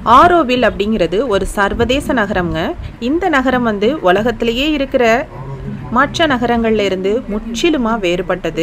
ஆரோவில் அப்படிங்கிறது ஒரு சர்வதேச நகரம்ங்க இந்த நகரம் வந்து உலகத்திலேயே இருக்கிற மற்ற நகரங்கள்ல இருந்து முற்றிலுமாக வேறுபட்டது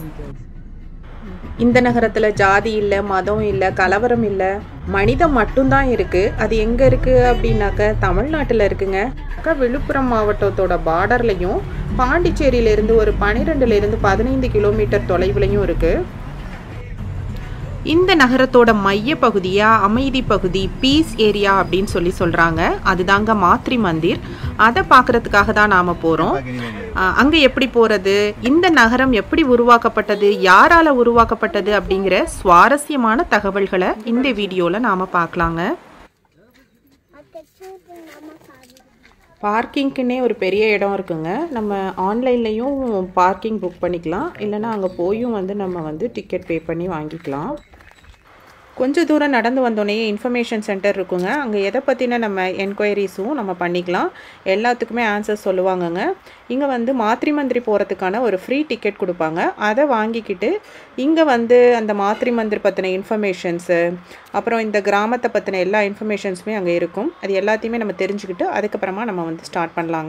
இந்த நகரத்தில் ஜாதி இல்லை மதம் இல்லை கலவரம் இல்லை மனிதம் மட்டும்தான் இருக்குது அது எங்கே இருக்குது அப்படின்னாக்க தமிழ்நாட்டில் இருக்குங்க அக்கா விழுப்புரம் மாவட்டத்தோட பார்டர்லையும் பாண்டிச்சேரியிலேருந்து ஒரு பன்னிரெண்டுலேருந்து பதினைந்து கிலோமீட்டர் தொலைவுலையும் இருக்குது இந்த நகரத்தோட மைய பகுதியா அமைதி பகுதி பீஸ் ஏரியா அப்படின்னு சொல்லி சொல்றாங்க அதுதாங்க மாத்ரி மந்திர் அதை பார்க்கறதுக்காக தான் நாம போறோம் அஹ் அங்க எப்படி போறது இந்த நகரம் எப்படி உருவாக்கப்பட்டது யாரால உருவாக்கப்பட்டது அப்படிங்கிற சுவாரஸ்யமான தகவல்களை இந்த வீடியோல நாம பார்க்கலாங்க பார்க்கிங்க்குன்னே ஒரு பெரிய இடம் இருக்குங்க நம்ம ஆன்லைன்லேயும் பார்க்கிங் புக் பண்ணிக்கலாம் இல்லைன்னா அங்கே போயும் வந்து நம்ம வந்து டிக்கெட் பே பண்ணி வாங்கிக்கலாம் கொஞ்சம் தூரம் நடந்து வந்தோடனே இன்ஃபர்மேஷன் சென்டர் இருக்குங்க அங்கே எதை பற்றின நம்ம என்கொயரிஸும் நம்ம பண்ணிக்கலாம் எல்லாத்துக்குமே ஆன்சர் சொல்லுவாங்கங்க இங்கே வந்து மாத்ரி மந்திரி போகிறதுக்கான ஒரு ஃப்ரீ டிக்கெட் கொடுப்பாங்க அதை வாங்கிக்கிட்டு இங்கே வந்து அந்த மாத்ரி மந்திரி பற்றின இன்ஃபர்மேஷன்ஸு அப்புறம் இந்த கிராமத்தை பற்றின எல்லா இன்ஃபர்மேஷன்ஸுமே அங்கே இருக்கும் அது எல்லாத்தையுமே நம்ம தெரிஞ்சுக்கிட்டு அதுக்கப்புறமா நம்ம வந்து ஸ்டார்ட் பண்ணலாங்க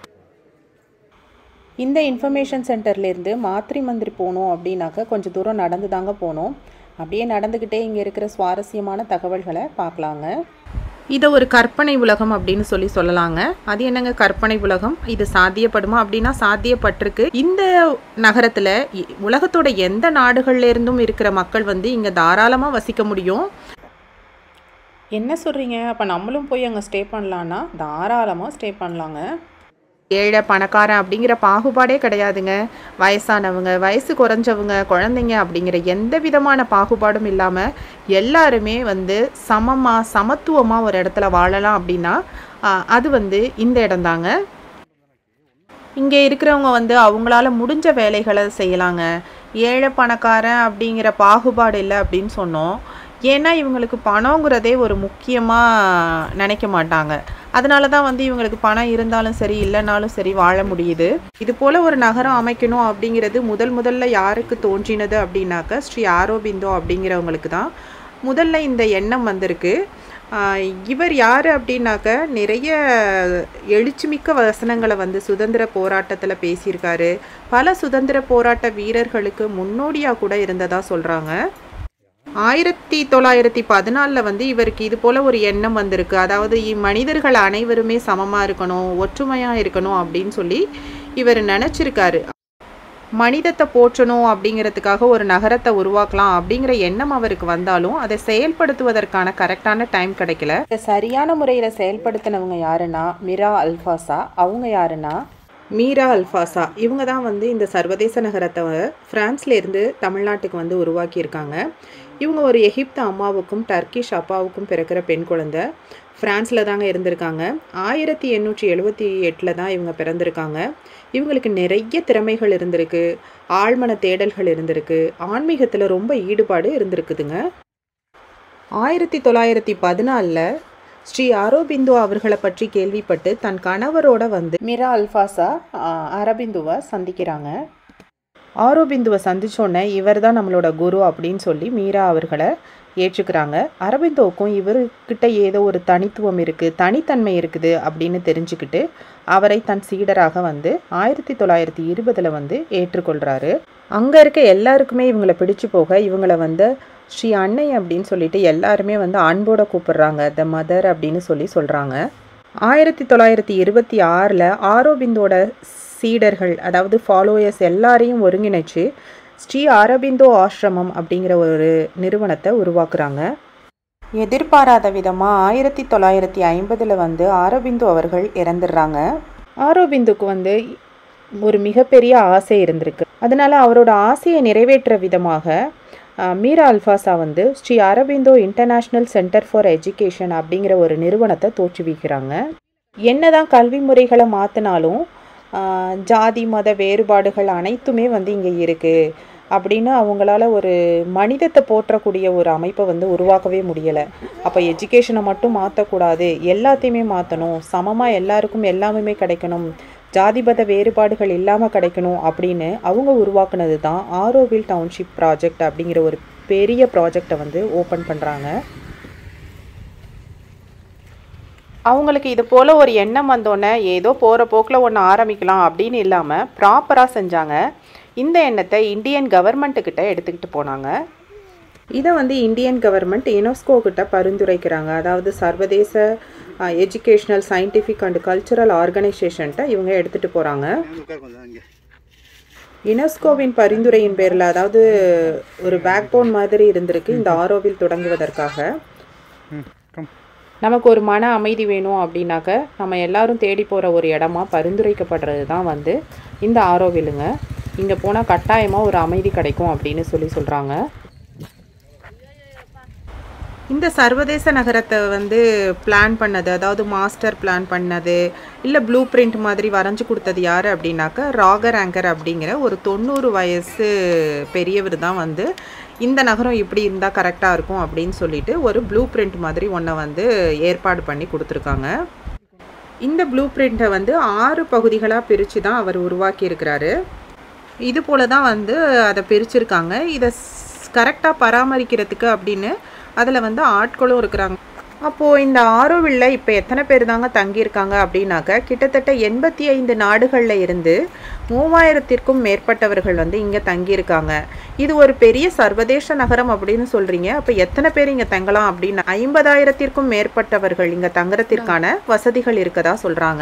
இந்த இன்ஃபர்மேஷன் சென்டர்லேருந்து மாத்ரி மந்திரி போகணும் அப்படின்னாக்க கொஞ்சம் தூரம் நடந்து தாங்க போகணும் அப்படியே நடந்துக்கிட்டே இங்கே இருக்கிற சுவாரஸ்யமான தகவல்களை பார்க்கலாங்க இதை ஒரு கற்பனை உலகம் அப்படின்னு சொல்லி சொல்லலாங்க அது என்னங்க கற்பனை உலகம் இது சாத்தியப்படுமா அப்படின்னா சாத்தியப்பட்டிருக்கு இந்த நகரத்தில் இ- உலகத்தோட எந்த நாடுகள்ல இருந்தும் இருக்கிற மக்கள் வந்து இங்கே தாராளமாக வசிக்க முடியும் என்ன சொல்கிறீங்க அப்போ நம்மளும் போய் அங்கே ஸ்டே பண்ணலான்னா தாராளமாக ஸ்டே பண்ணலாங்க ஏழை பணக்காரன் அப்படிங்கிற பாகுபாடே கிடையாதுங்க வயசானவங்க வயசு குறைஞ்சவங்க குழந்தைங்க அப்படிங்கிற எந்த விதமான பாகுபாடும் இல்லாமல் எல்லாருமே வந்து சமமாக சமத்துவமாக ஒரு இடத்துல வாழலாம் அப்படின்னா ஆ, அது வந்து இந்த இடம்தாங்க இங்கே இருக்கிறவங்க வந்து அவங்களால முடிஞ்ச வேலைகளை செய்யலாங்க ஏழை பணக்காரன் அப்படிங்கிற பாகுபாடு இல்லை அப்படின்னு சொன்னோம் ஏன்னா இவங்களுக்கு பணங்கிறதே ஒரு முக்கியமாக நினைக்க மாட்டாங்க அதனால தான் வந்து இவங்களுக்கு பணம் இருந்தாலும் சரி இல்லைனாலும் சரி வாழ முடியுது இது போல் ஒரு நகரம் அமைக்கணும் அப்படிங்கிறது முதல் முதல்ல யாருக்கு தோன்றினது அப்படின்னாக்க ஸ்ரீ ஆரோபிந்தோ அப்படிங்கிறவங்களுக்கு தான் முதல்ல இந்த எண்ணம் வந்திருக்கு ஆஹ் இவர் யார் அப்படின்னாக்க நிறைய எழுச்சிமிக்க வசனங்களை வந்து சுதந்திர போராட்டத்தில் பேசியிருக்காரு பல சுதந்திர போராட்ட வீரர்களுக்கு முன்னோடியாக கூட இருந்ததா சொல்கிறாங்க ஆயிரத்தி தொள்ளாயிரத்தி பதினாலில் வந்து இவருக்கு இது போல ஒரு எண்ணம் வந்திருக்கு அதாவது இ- மனிதர்கள் அனைவருமே சமமாக இருக்கணும் ஒற்றுமையாக இருக்கணும் அப்படின்னு சொல்லி இவர் நினச்சிருக்காரு மனிதத்தை போற்றணும் அப்படிங்கிறதுக்காக ஒரு நகரத்தை உருவாக்கலாம் அப்படிங்கிற எண்ணம் அவருக்கு வந்தாலும் அதை செயல்படுத்துவதற்கான கரெக்டான டைம் கிடைக்கல இதை சரியான முறையில் செயல்படுத்தினவங்க யாருன்னா மிரா அல்ஃபாசா அவங்க யாருன்னா மீரா அல்ஃபாசா இவங்க தான் வந்து இந்த சர்வதேச நகரத்தை பிரான்ஸ்ல இருந்து தமிழ்நாட்டுக்கு வந்து உருவாக்கியிருக்காங்க இவங்க ஒரு எகிப்து அம்மாவுக்கும் டர்க்கிஷ் அப்பாவுக்கும் பிறக்கிற பெண் குழந்தை பிரான்ஸில் தாங்க இருந்திருக்காங்க ஆயிரத்தி எண்ணூற்றி எழுபத்தி எட்டில் தான் இவங்க பிறந்திருக்காங்க இவங்களுக்கு நிறைய திறமைகள் இருந்திருக்கு ஆழ்மன தேடல்கள் இருந்திருக்கு ஆன்மீகத்தில் ரொம்ப ஈடுபாடு இருந்திருக்குதுங்க ஆயிரத்தி தொள்ளாயிரத்தி பதினாலில் ஸ்ரீ ஆரோபிந்து அவர்களை பற்றி கேள்விப்பட்டு தன் கணவரோட வந்து மிரா அல்ஃபாசா ஆஹ், அரபிந்துவை சந்திக்கிறாங்க ஆரோபிந்துவை சந்திச்சோன்னே இவர் தான் நம்மளோட குரு அப்படின்னு சொல்லி மீரா அவர்களை ஏற்றுக்கிறாங்க அரபிந்தோவுக்கும் இவர்கிட்ட ஏதோ ஒரு தனித்துவம் இருக்குது தனித்தன்மை இருக்குது அப்படின்னு தெரிஞ்சுக்கிட்டு அவரை தன் சீடராக வந்து ஆயிரத்தி தொள்ளாயிரத்தி இருபதில் வந்து ஏற்றுக்கொள்கிறாரு அங்கே இருக்க எல்லாருக்குமே இவங்களை பிடிச்சு போக இவங்களை வந்து ஸ்ரீ அன்னை அப்படின்னு சொல்லிட்டு எல்லாருமே வந்து அன்போட கூப்பிடுறாங்க த மதர் அப்படின்னு சொல்லி சொல்கிறாங்க ஆயிரத்தி தொள்ளாயிரத்தி இருபத்தி ஆறில் ஆரோபிந்தோட சீடர்கள் அதாவது ஃபாலோயர்ஸ் எல்லாரையும் ஒருங்கிணைச்சு ஸ்ரீ அரபிந்தோ ஆசிரமம் அப்படிங்கிற ஒரு நிறுவனத்தை உருவாக்குறாங்க எதிர்பாராத விதமாக ஆயிரத்தி தொள்ளாயிரத்தி ஐம்பதில் வந்து ஆரோபிந்து அவர்கள் இறந்துடுறாங்க ஆரோபிந்துக்கு வந்து ஒரு மிகப்பெரிய ஆசை இருந்திருக்கு அதனால அவரோட ஆசையை நிறைவேற்ற விதமாக அஹ், மீரா அல்ஃபாசா வந்து Sri Aurobindo international centre for education அப்படிங்கிற ஒரு நிறுவனத்தை தோற்றுவிக்கிறாங்க என்னதான் கல்வி முறைகளை மாற்றினாலும் ஜாதி மத வேறுபாடுகள் அனைத்துமே வந்து இங்கே இருக்குது அப்படின்னு அவங்களால ஒரு மனிதத்தை போற்றக்கூடிய ஒரு அமைப்பை வந்து உருவாக்கவே முடியலை அப்போ எஜுகேஷனை மட்டும் மாற்றக்கூடாது எல்லாத்தையுமே மாற்றணும் சமமாக எல்லாருக்கும் எல்லாமே கிடைக்கணும் ஜாதிபத வேறுபாடுகள் இல்லாமல் கிடைக்கணும் அப்படின்னு அவங்க உருவாக்குனது தான் ஆரோவில் டவுன்ஷிப் ப்ராஜெக்ட் அப்படிங்கிற ஒரு பெரிய ப்ராஜெக்டை வந்து ஓப்பன் பண்ணுறாங்க அவங்களுக்கு இது போல் ஒரு எண்ணம் வந்தோடனே ஏதோ போகிற போக்கில் ஒன்று ஆரம்பிக்கலாம் அப்படின்னு இல்லாமல் ப்ராப்பராக செஞ்சாங்க இந்த எண்ணத்தை இந்தியன் கவர்மெண்ட்டுக்கிட்ட எடுத்துக்கிட்டு போனாங்க இதை வந்து இந்தியன் கவர்மெண்ட் யுனெஸ்கோ கிட்ட பரிந்துரைக்கிறாங்க அதாவது சர்வதேச எஜுகேஷ்னல் சயின்டிஃபிக் அண்ட் கல்ச்சுரல் ஆர்கனைசேஷன்ட்ட இவங்க எடுத்துகிட்டு போகிறாங்க உட்கார் கொஞ்சம் அங்கே யுனெஸ்கோவின் பரிந்துரையின் பேரில் அதாவது ஒரு பேக்போன் மாதிரி இருந்திருக்கு இந்த ஆரோவில் தொடங்குவதற்காக ம் கம் நமக்கு ஒரு மன அமைதி வேணும் அப்படின்னாக்க நம்ம எல்லாரும் தேடி போகிற ஒரு இடமா பரிந்துரைக்கப்படுறது தான் வந்து இந்த ஆரோவிலுங்க இங்கே போனால் கட்டாயமாக ஒரு அமைதி கிடைக்கும் அப்படின்னு சொல்லி சொல்கிறாங்க இந்த சர்வதேச நகரத்தை வந்து பிளான் பண்ணது அதாவது மாஸ்டர் பிளான் பண்ணது இல்லை ப்ளூ பிரிண்ட் மாதிரி வரைஞ்சு கொடுத்தது யார் அப்படின்னாக்க ராகர் ஆங்கர் அப்படிங்கிற ஒரு தொண்ணூறு வயசு பெரியவர் தான் வந்து இந்த நகரம் இப்படி இருந்தால் கரெக்டாக இருக்கும் அப்படின்னு சொல்லிட்டு ஒரு ப்ளூ பிரிண்ட் மாதிரி ஒன்றை வந்து ஏற்பாடு பண்ணி கொடுத்துருக்காங்க இந்த ப்ளூ பிரிண்ட்டை வந்து ஆறு பகுதிகளாக பிரித்து தான் அவர் உருவாக்கி இருக்கிறாரு இது போல தான் வந்து அதை பிரிச்சிருக்காங்க இதை கரெக்டாக பராமரிக்கிறதுக்கு அப்படின்னு அதில் வந்து ஆட்களும் இருக்கிறாங்க அப்போது இந்த ஆரோவில்ல இப்போ எத்தனை பேர் தாங்க தங்கியிருக்காங்க அப்படின்னாக்க கிட்டத்தட்ட எண்பத்தி ஐந்து நாடுகளில் இருந்து மூவாயிரத்திற்கும் மேற்பட்டவர்கள் வந்து இங்கே தங்கியிருக்காங்க இது ஒரு பெரிய சர்வதேச நகரம் அப்படின்னு சொல்கிறீங்க அப்போ எத்தனை பேர் இங்கே தங்கலாம் அப்படின்னு ஐம்பதாயிரத்திற்கும் மேற்பட்டவர்கள் இங்கே தங்குறதுக்கான வசதிகள் இருக்கதா சொல்கிறாங்க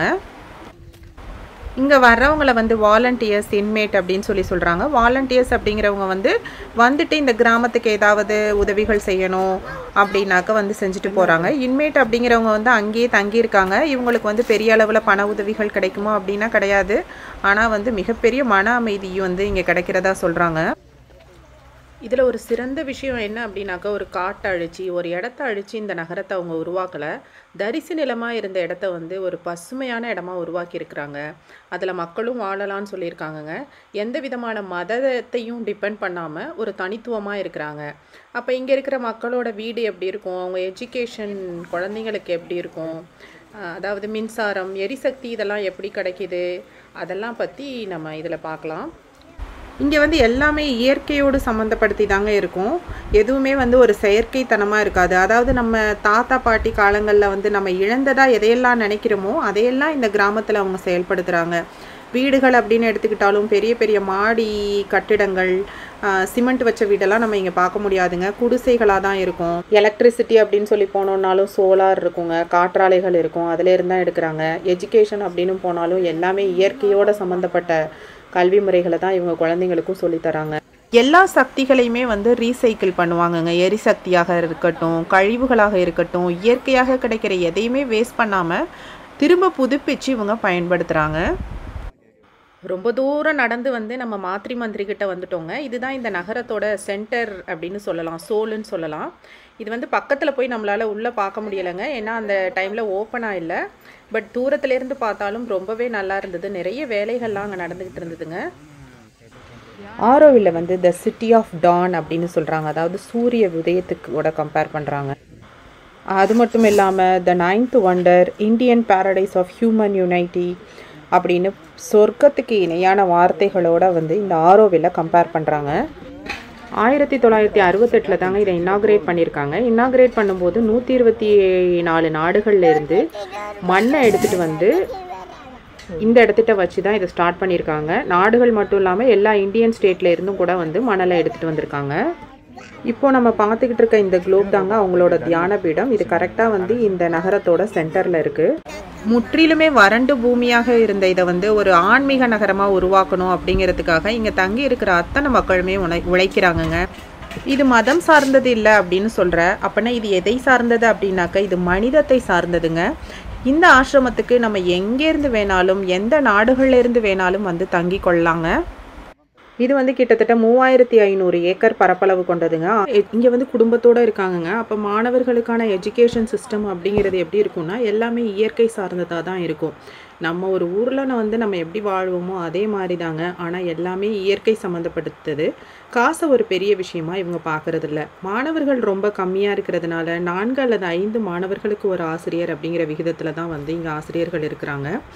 இங்கே வர்றவங்கள வந்து வாலண்டியர்ஸ் இன்மேட் அப்படின்னு சொல்லி சொல்கிறாங்க வாலண்டியர்ஸ் அப்படிங்கிறவங்க வந்து வந்துட்டு இந்த கிராமத்துக்கு ஏதாவது உதவிகள் செய்யணும் அப்படின்னாக்க வந்து செஞ்சுட்டு போகிறாங்க இன்மேட் அப்படிங்கிறவங்க வந்து அங்கேயே தங்கியிருக்காங்க இவங்களுக்கு வந்து பெரிய அளவில் பண உதவிகள் கிடைக்குமா அப்படின்னா கிடையாது ஆனால் வந்து மிகப்பெரிய மன அமைதியும் வந்து இங்கே கிடைக்கிறதா சொல்கிறாங்க இதில் ஒரு சிறந்த விஷயம் என்ன அப்படின்னாக்கா ஒரு காட்டை அழிச்சு ஒரு இடத்த அழிச்சு இந்த நகரத்தை அவங்க உருவாக்கலை தரிசு நிலமாக இருந்த இடத்த வந்து ஒரு பசுமையான இடமா உருவாக்கியிருக்கிறாங்க அதில் மக்களும் வாழலாம்னு சொல்லியிருக்காங்கங்க எந்த விதமான மதத்தையும் டிபெண்ட் பண்ணாமல் ஒரு தனித்துவமாக இருக்கிறாங்க அப்போ இங்கே இருக்கிற மக்களோட வீடு எப்படி இருக்கும் அவங்க எஜுகேஷன் குழந்தைங்களுக்கு எப்படி இருக்கும் அஹ் அதாவது மின்சாரம் எரிசக்தி இதெல்லாம் எப்படி கிடைக்கிது அதெல்லாம் பற்றி நம்ம இதில் பார்க்கலாம் இங்கே வந்து எல்லாமே இயற்கையோடு சம்மந்தப்படுத்தி தாங்க இருக்கும் எதுவுமே வந்து ஒரு செயற்கைத்தனமாக இருக்காது அதாவது நம்ம தாத்தா பாட்டி காலங்களில் வந்து நம்ம இழந்ததாக எதையெல்லாம் நினைக்கிறோமோ அதையெல்லாம் இந்த கிராமத்தில் அவங்க செயல்படுத்துகிறாங்க வீடுகள் அப்படின்னு எடுத்துக்கிட்டாலும் பெரிய பெரிய மாடி கட்டிடங்கள் சிமெண்ட் வச்ச வீடெல்லாம் நம்ம இங்கே பார்க்க முடியாதுங்க குடிசைகளாக தான் இருக்கும் எலக்ட்ரிசிட்டி அப்படின்னு சொல்லி போனோம்னாலும் சோலார் இருக்குங்க காற்றாலைகள் இருக்கும் அதிலேருந்து தான் எடுக்கிறாங்க எஜுகேஷன் அப்படின்னு போனாலும் எல்லாமே இயற்கையோட சம்மந்தப்பட்ட கல்வி முறைகளை தான் இவங்க குழந்தைங்களுக்கும் சொல்லித் தராங்க எல்லா சக்திகளையுமே வந்து ரீசைக்கிள் பண்ணுவாங்கங்க எரிசக்தியாக இருக்கட்டும் கழிவுகளாக இருக்கட்டும் இயற்கையாக கிடைக்கிற எதையுமே வேஸ்ட் பண்ணாமல் திரும்ப புதுப்பிச்சு இவங்க பயன்படுத்துகிறாங்க ரொம்ப தூரம் நடந்து வந்து நம்ம மாத்ரி மந்திரி கிட்ட வந்துட்டோங்க இதுதான் இந்த நகரத்தோட சென்டர் அப்படின்னு சொல்லலாம் சோலுன்னு சொல்லலாம் இது வந்து பக்கத்தில் போய் நம்மளால் உள்ளே பார்க்க முடியலைங்க ஏன்னா அந்த டைமில் ஓப்பனாக இல்லை பட் தூரத்துலேருந்து பார்த்தாலும் ரொம்பவே நல்லா இருந்தது நிறைய வேலைகள்லாம் அங்கே நடந்துக்கிட்டு இருந்ததுங்க ஆரோவில் வந்து த சிட்டி ஆஃப் டான் அப்படின்னு சொல்கிறாங்க அதாவது சூரிய உதயத்துக்கு கூட கம்பேர் பண்ணுறாங்க அது மட்டும் இல்லாமல் the ninth wonder Indian paradise of human unity அப்படின்னு சொர்க்கத்துக்கு இணையான வார்த்தைகளோட வந்து இந்த ஆரோவில் கம்பேர் பண்ணுறாங்க ஆயிரத்தி தொள்ளாயிரத்தி அறுபத்தெட்டில் தாங்க இதை இன்னாகிரேட் பண்ணியிருக்காங்க இன்னாகிரேட் பண்ணும்போது நூற்றி இருபத்தி நாலு நாடுகள்ல இருந்து மண்ணை எடுத்துகிட்டு வந்து இந்த இடத்திட்ட வச்சு தான் இதை ஸ்டார்ட் பண்ணியிருக்காங்க நாடுகள் மட்டும் இல்லாமல் எல்லா இந்தியன் ஸ்டேட்ல இருந்தும் கூட வந்து மணலை எடுத்துகிட்டு வந்திருக்காங்க இப்போ நம்ம பார்த்துக்கிட்டு இருக்க இந்த குளோப் தாங்க அவங்களோட தியான பீடம் இது கரெக்டாக வந்து இந்த நகரத்தோட சென்டரில் இருக்குது முற்றிலுமே வறண்டு பூமியாக இருந்த இதை வந்து ஒரு ஆன்மீக நகரமாக உருவாக்கணும் அப்படிங்கிறதுக்காக இங்கே தங்கி இருக்கிற அத்தனை மக்களுமே உழை உழைக்கிறாங்கங்க இது மதம் சார்ந்தது இல்லை அப்படின்னு சொல்கிற அப்படின்னா இது எதை சார்ந்தது அப்படின்னாக்க இது மனிதத்தை சார்ந்ததுங்க இந்த ஆசிரமத்துக்கு நம்ம எங்கேருந்து வேணாலும் எந்த நாடுகள்ல இருந்து வேணாலும் வந்து தங்கி கொள்ளலாங்க இது வந்து கிட்டத்தட்ட மூவாயிரத்தி ஐநூறு ஏக்கர் பரப்பளவு கொண்டதுங்க இங்கே வந்து குடும்பத்தோடு இருக்காங்கங்க அப்போ மாணவர்களுக்கான எஜுகேஷன் சிஸ்டம் அப்படிங்கிறது எப்படி இருக்கும்னா எல்லாமே இயற்கை சார்ந்ததாக தான் இருக்கும் நம்ம ஒரு ஊரில் வந்து நம்ம எப்படி வாழ்வோமோ அதே மாதிரி தாங்க ஆனால் எல்லாமே இயற்கை சம்மந்தப்படுத்தது காசை ஒரு பெரிய விஷயமா இவங்க பார்க்கறது இல்ல மாணவர்கள் ரொம்ப கம்மியாக இருக்கிறதுனால நான்கு அல்லது ஐந்து மாணவர்களுக்கு ஒரு ஆசிரியர் அப்படிங்கிற விகிதத்தில் தான் வந்து இங்கே ஆசிரியர்கள் இருக்கிறாங்க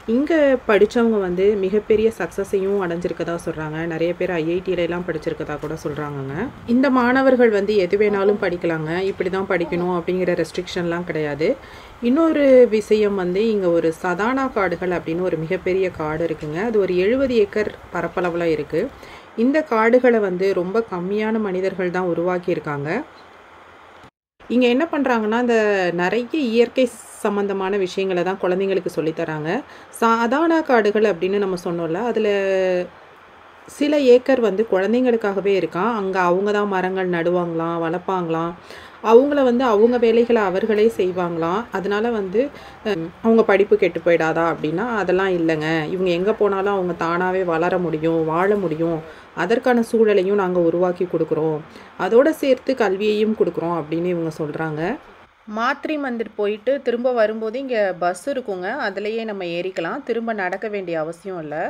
இங்கே படித்தவங்க வந்து மிகப்பெரிய சக்ஸஸையும் அடைஞ்சிருக்கதா சொல்கிறாங்க நிறைய பேர் ஐஐடியில எல்லாம் படிச்சிருக்கதா கூட சொல்கிறாங்கங்க இந்த மாணவர்கள் வந்து எது வேணாலும் படிக்கலாங்க இப்படி தான் படிக்கணும் அப்படிங்கிற ரெஸ்ட்ரிக்ஷன்லாம் கிடையாது இன்னொரு விஷயம் வந்து இங்கே ஒரு சதானா காடுகள் அப்படின்னு ஒரு மிகப்பெரிய காடு இருக்குங்க அது ஒரு எழுபது ஏக்கர் பரப்பளவில் இருக்குது இந்த காடுகளை வந்து ரொம்ப கம்மியான மனிதர்கள் தான் உருவாக்கியிருக்காங்க இங்கே என்ன பண்ணுறாங்கன்னா இந்த நிறைய இயற்கை சம்மந்தமான விஷயங்களை தான் குழந்தைங்களுக்கு சொல்லித் தராங்க சாதாரண காடுகள் அப்படின்னு நம்ம சொன்னோம்ல அதில் சில ஏக்கர் வந்து குழந்தைங்களுக்காகவே இருக்கான் அங்கே அவங்க தான் மரங்கள் நடுவாங்களாம் வளர்ப்பாங்களாம் அவங்கள வந்து அவங்க வேலைகளை அவர்களே செய்வாங்களாம் அதனால வந்து அஹ், அவங்க படிப்பு கெட்டு போயிடாதா அப்படின்னா அதெல்லாம் இல்லைங்க இவங்க எங்கே போனாலும் அவங்க தானாகவே வளர முடியும் வாழ முடியும் அதற்கான சூழலையும் நாங்கள் உருவாக்கி கொடுக்குறோம் அதோட சேர்த்து கல்வியையும் கொடுக்குறோம் அப்படின்னு இவங்க சொல்கிறாங்க மாத்ரி மந்திர் போயிட்டு திரும்ப வரும்போது இங்கே பஸ் இருக்குங்க அதுலேயே நம்ம ஏறிக்கலாம் திரும்ப நடக்க வேண்டிய அவசியம் இல்லை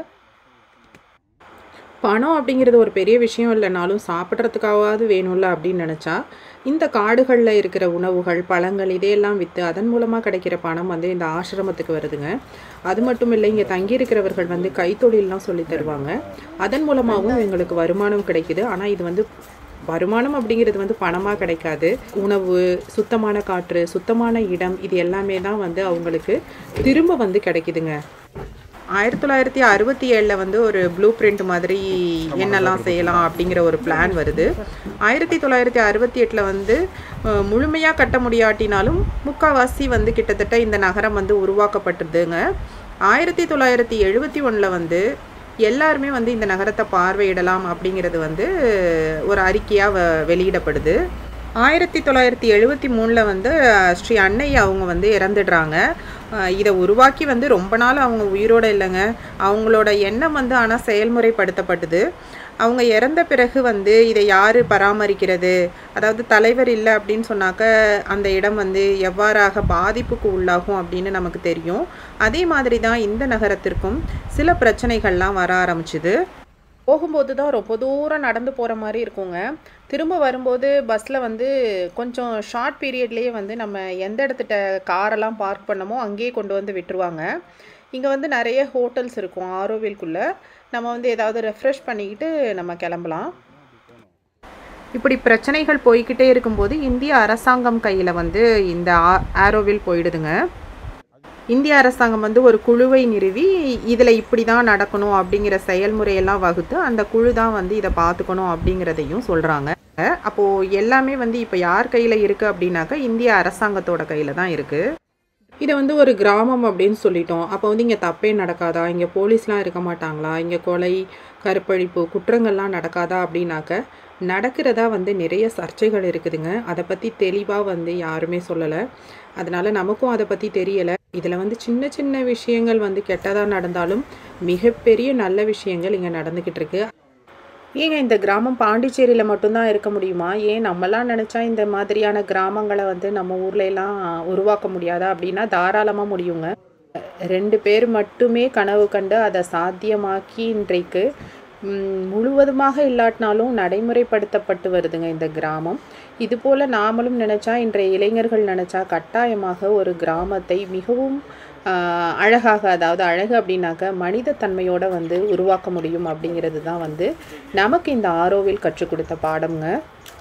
பணம் அப்படிங்கிறது ஒரு பெரிய விஷயம் இல்லைனாலும் சாப்பிட்றதுக்காவது வேணும்ல அப்படின்னு நினச்சா இந்த காடுகளில் இருக்கிற உணவுகள் பழங்கள் இதையெல்லாம் விற்று அதன் மூலமாக கிடைக்கிற பணம் வந்து இந்த ஆசிரமத்துக்கு வருதுங்க அது மட்டும் இல்லை இங்கே தங்கியிருக்கிறவர்கள் வந்து கைத்தொழில்லாம் சொல்லி தருவாங்க அதன் மூலமாகவும் எங்களுக்கு வருமானம் கிடைக்குது ஆனால் இது வந்து வருமானம் அப்படிங்கிறது வந்து பணமாக கிடைக்காது உணவு சுத்தமான காற்று சுத்தமான இடம் இது எல்லாமே தான் வந்து அவங்களுக்கு திரும்ப வந்து கிடைக்குதுங்க ஆயிரத்தி தொள்ளாயிரத்தி அறுபத்தி ஏழில் வந்து ஒரு ப்ளூ பிரிண்ட் மாதிரி என்னெல்லாம் செய்யலாம் அப்படிங்கிற ஒரு பிளான் வருது ஆயிரத்தி தொள்ளாயிரத்தி அறுபத்தி எட்டில் வந்து முழுமையாக கட்ட முடியாட்டினாலும் முக்காவாசி வந்து கிட்டத்தட்ட இந்த நகரம் வந்து உருவாக்கப்பட்டதுங்க ஆயிரத்தி தொள்ளாயிரத்தி எழுபத்தி ஒன்றில் வந்து எல்லாருமே வந்து இந்த நகரத்தை பார்வையிடலாம் அப்படிங்கிறது வந்து ஒரு அறிக்கையாக வ- வெளியிடப்படுது ஆயிரத்தி தொள்ளாயிரத்தி எழுபத்தி மூணில் வந்து அஹ், ஸ்ரீ அன்னை அவங்க வந்து இறந்துடுறாங்க அஹ், இதை உருவாக்கி வந்து ரொம்ப நாள் அவங்க உயிரோட இல்லைங்க அவங்களோட எண்ணம் வந்து ஆனால் செயல்முறைப்படுத்தப்பட்டது அவங்க இறந்த பிறகு வந்து இதை யார் பராமரிக்கிறது அதாவது தலைவர் இல்லை அப்படின்னு சொன்னாக்க அந்த இடம் வந்து எவ்வாறாக பாதிப்புக்கு உள்ளாகும் அப்படின்னு நமக்கு தெரியும் அதே மாதிரி தான் இந்த நகரத்திற்கும் சில பிரச்சனைகள்லாம் வர ஆரம்பிச்சுது போகும்போது தான் ரொம்ப தூரம் நடந்து போகிற மாதிரி இருக்குங்க திரும்ப வரும்போது பஸ்ஸில் வந்து கொஞ்சம் ஷார்ட் பீரியட்லேயே வந்து நம்ம எந்த இடத்துட்ட காரெல்லாம் பார்க் பண்ணமோ அங்கேயே கொண்டு வந்து விட்டுருவாங்க இங்கே வந்து நிறைய ஹோட்டல்ஸ் இருக்கும் ஆரோவில்குள்ளே நம்ம வந்து ஏதாவது ரெஃப்ரெஷ் பண்ணிக்கிட்டு நம்ம கிளம்பலாம் இப்படி பிரச்சனைகள் போய்க்கிட்டே இருக்கும்போது இந்திய அரசாங்கம் கையில் வந்து இந்த ஆ- ஆரோவில் போயிடுதுங்க இந்திய அரசாங்கம் வந்து ஒரு குழுவை நிறுவி இதில் இப்படி தான் நடக்கணும் அப்படிங்கிற செயல்முறையெல்லாம் வகுத்து அந்த குழு தான் வந்து இதை பார்த்துக்கணும் அப்படிங்கிறதையும் சொல்கிறாங்க அப்போது எல்லாமே வந்து இப்போ யார் கையில் இருக்குது அப்படின்னாக்கா இந்திய அரசாங்கத்தோட கையில் தான் இருக்குது இதை வந்து ஒரு கிராமம் அப்படின்னு சொல்லிட்டோம் அப்போ வந்து இங்கே தப்பே நடக்காதா இங்கே போலீஸ்லாம் இருக்க மாட்டாங்களா இங்கே கொலை கற்பழிப்பு குற்றங்கள்லாம் நடக்காதா அப்படின்னாக்க நடக்கிறதா வந்து நிறைய சர்ச்சைகள் இருக்குதுங்க அதை பற்றி தெளிவாக வந்து யாருமே சொல்லலை அதனால நமக்கும் அதை பற்றி தெரியலை இதில் வந்து சின்ன சின்ன விஷயங்கள் வந்து கெட்டதாக நடந்தாலும் மிகப்பெரிய நல்ல விஷயங்கள் இங்கே நடந்துக்கிட்டு இருக்கு ஏங்க இந்த கிராமம் பாண்டிச்சேரியில் மட்டும்தான் இருக்க முடியுமா ஏன் நம்மலாம் நினச்சா இந்த மாதிரியான கிராமங்களை வந்து நம்ம ஊர்ல எல்லாம் உருவாக்க முடியாதா அப்படின்னா தாராளமாக முடியுங்க ரெண்டு பேர் மட்டுமே கனவு கண்டு அதை சாத்தியமாக்கி இன்றைக்கு ம், முழுவதுமாக இல்லாட்டினாலும் நடைமுறைப்படுத்தப்பட்டு வருதுங்க இந்த கிராமம் இதுபோல் நாமளும் நினச்சா இன்றைய இளைஞர்கள் நினச்சா கட்டாயமாக ஒரு கிராமத்தை மிகவும் ஆஹ், அழகாக அதாவது அழகு அப்படின்னாக்க மனித தன்மையோட வந்து உருவாக்க முடியும் அப்படிங்கிறது தான் வந்து நமக்கு இந்த ஆரோவில் கற்றுக் கொடுத்த பாடம்ங்க